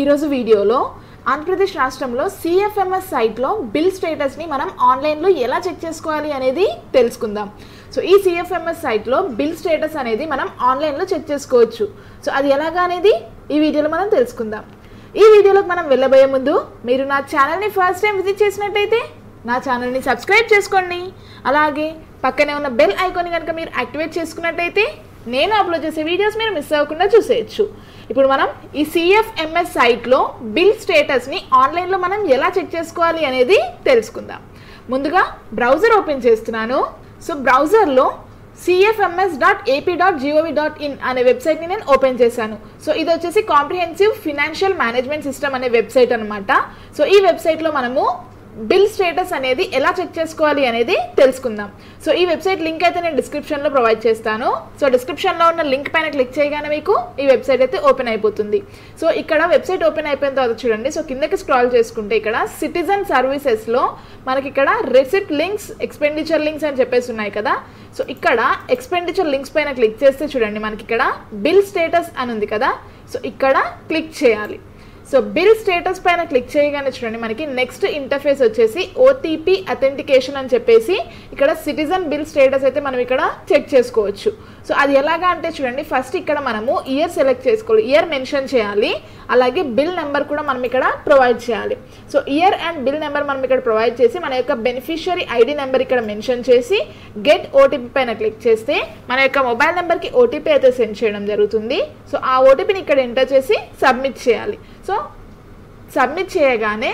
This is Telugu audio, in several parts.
ఈరోజు వీడియోలో ఆంధ్రప్రదేశ్ రాష్ట్రంలో సిఎఫ్ఎంఎస్ సైట్లో బిల్ స్టేటస్ని మనం ఆన్లైన్లో ఎలా చెక్ చేసుకోవాలి అనేది తెలుసుకుందాం సో ఈ సిఎఫ్ఎంఎస్ సైట్లో బిల్ స్టేటస్ అనేది మనం ఆన్లైన్లో చెక్ చేసుకోవచ్చు సో అది ఎలాగా అనేది ఈ వీడియోలో మనం తెలుసుకుందాం ఈ వీడియోలోకి మనం వెళ్ళబోయే ముందు మీరు నా ఛానల్ని ఫస్ట్ టైం విజిట్ చేసినట్టయితే నా ఛానల్ని సబ్స్క్రైబ్ చేసుకోండి అలాగే పక్కనే ఉన్న బెల్ ఐకాన్ కనుక మీరు యాక్టివేట్ చేసుకున్నట్టయితే నేను అప్లోడ్ చేసే వీడియోస్ మీరు మిస్ అవ్వకుండా చూసేయచ్చు ఇప్పుడు మనం ఈ సిఎఫ్ఎంఎస్ సైట్లో బిల్ స్టేటస్ని ఆన్లైన్లో మనం ఎలా చెక్ చేసుకోవాలి అనేది తెలుసుకుందాం ముందుగా బ్రౌజర్ ఓపెన్ చేస్తున్నాను సో బ్రౌజర్లో CFMS dot AP dot GOV dot in అనే వెబ్సైట్ని నేను ఓపెన్ చేశాను సో ఇది వచ్చేసి కాంప్రిహెన్సివ్ ఫినాన్షియల్ మేనేజ్మెంట్ సిస్టమ్ అనే వెబ్సైట్ అనమాట సో ఈ వెబ్సైట్లో మనము బిల్ స్టేటస్ అనేది ఎలా చెక్ చేసుకోవాలి అనేది తెలుసుకుందాం సో ఈ వెబ్సైట్ లింక్ అయితే నేను డిస్క్రిప్షన్లో ప్రొవైడ్ చేస్తాను సో డిస్క్రిప్షన్లో ఉన్న లింక్ పైన క్లిక్ చేయగానే మీకు ఈ వెబ్సైట్ అయితే ఓపెన్ అయిపోతుంది సో ఇక్కడ వెబ్సైట్ ఓపెన్ అయిపోయిన తర్వాత చూడండి సో కిందకి స్క్రాల్ చేసుకుంటే ఇక్కడ సిటిజన్ సర్వీసెస్లో మనకి ఇక్కడ రెసిప్ట్ లింక్స్ ఎక్స్పెండిచర్ లింక్స్ అని చెప్పేసి ఉన్నాయి కదా సో ఇక్కడ ఎక్స్పెండిచర్ లింక్స్ పైన క్లిక్ చేస్తే చూడండి మనకి ఇక్కడ బిల్ స్టేటస్ అని ఉంది కదా సో ఇక్కడ క్లిక్ చేయాలి సో బిల్ స్టేటస్ పైన క్లిక్ చేయగానే చూడండి మనకి నెక్స్ట్ ఇంటర్ఫేస్ వచ్చేసి ఓటీపీ అథెంటికేషన్ అని చెప్పేసి ఇక్కడ సిటిజన్ బిల్ స్టేటస్ అయితే మనం ఇక్కడ చెక్ చేసుకోవచ్చు సో అది ఎలాగా అంటే చూడండి ఫస్ట్ ఇక్కడ మనము ఇయర్ సెలెక్ట్ చేసుకోవాలి ఇయర్ మెన్షన్ చేయాలి అలాగే బిల్ నెంబర్ కూడా మనం ఇక్కడ ప్రొవైడ్ చేయాలి so year and bill number మనం ఇక్కడ ప్రొవైడ్ చేసి మన యొక్క బెనిఫిషియరీ ఐడి నెంబర్ ఇక్కడ మెన్షన్ చేసి గెట్ ఓటీపీ పైన క్లిక్ చేస్తే మన యొక్క మొబైల్ నెంబర్కి ఓటీపీ అయితే సెండ్ చేయడం జరుగుతుంది సో ఆ ఓటీపీని ఇక్కడ ఎంటర్ చేసి సబ్మిట్ చేయాలి సో సబ్మిట్ చేయగానే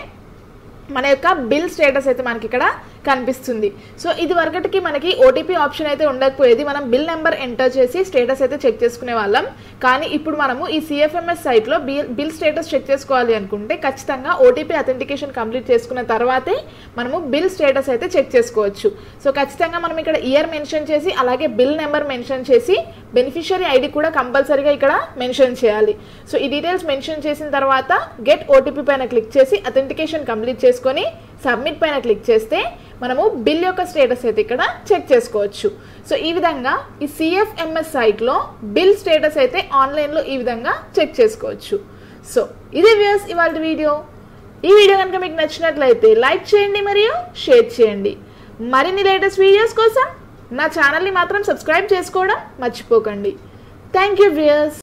మన యొక్క బిల్ స్టేటస్ అయితే మనకి ఇక్కడ కనిపిస్తుంది సో ఇది వరకటికి మనకి ఓటీపీ ఆప్షన్ అయితే ఉండకపోయేది మనం బిల్ నెంబర్ ఎంటర్ చేసి స్టేటస్ అయితే చెక్ చేసుకునే వాళ్ళం కానీ ఇప్పుడు మనము ఈ సిఎఫ్ఎంఎస్ సైట్లో బిల్ బిల్ స్టేటస్ చెక్ చేసుకోవాలి అనుకుంటే ఖచ్చితంగా ఓటీపీ అథెంటికేషన్ కంప్లీట్ చేసుకున్న తర్వాతే మనము బిల్ స్టేటస్ అయితే చెక్ చేసుకోవచ్చు సో ఖచ్చితంగా మనం ఇక్కడ ఇయర్ మెన్షన్ చేసి అలాగే బిల్ నెంబర్ మెన్షన్ చేసి బెనిఫిషియరీ ఐడి కూడా కంపల్సరీగా ఇక్కడ మెన్షన్ చేయాలి సో ఈ డీటెయిల్స్ మెన్షన్ చేసిన తర్వాత గెట్ ఓటీపీ పైన క్లిక్ చేసి అథెంటికేషన్ కంప్లీట్ చేసుకొని సబ్మిట్ పైన క్లిక్ చేస్తే మనము బిల్ యొక్క స్టేటస్ అయితే ఇక్కడ చెక్ చేసుకోవచ్చు సో ఈ విధంగా ఈ సిఎఫ్ఎంఎస్ సైట్లో బిల్ స్టేటస్ అయితే ఆన్లైన్లో ఈ విధంగా చెక్ చేసుకోవచ్చు సో ఇది వ్యూస్ ఇవాళ వీడియో ఈ వీడియో కనుక మీకు నచ్చినట్లయితే లైక్ చేయండి మరియు షేర్ చేయండి మరిన్ని లేటెస్ట్ వీడియోస్ కోసం నా ఛానల్ని మాత్రం సబ్స్క్రైబ్ చేసుకోవడం మర్చిపోకండి థ్యాంక్ యూ వ్యూయర్స్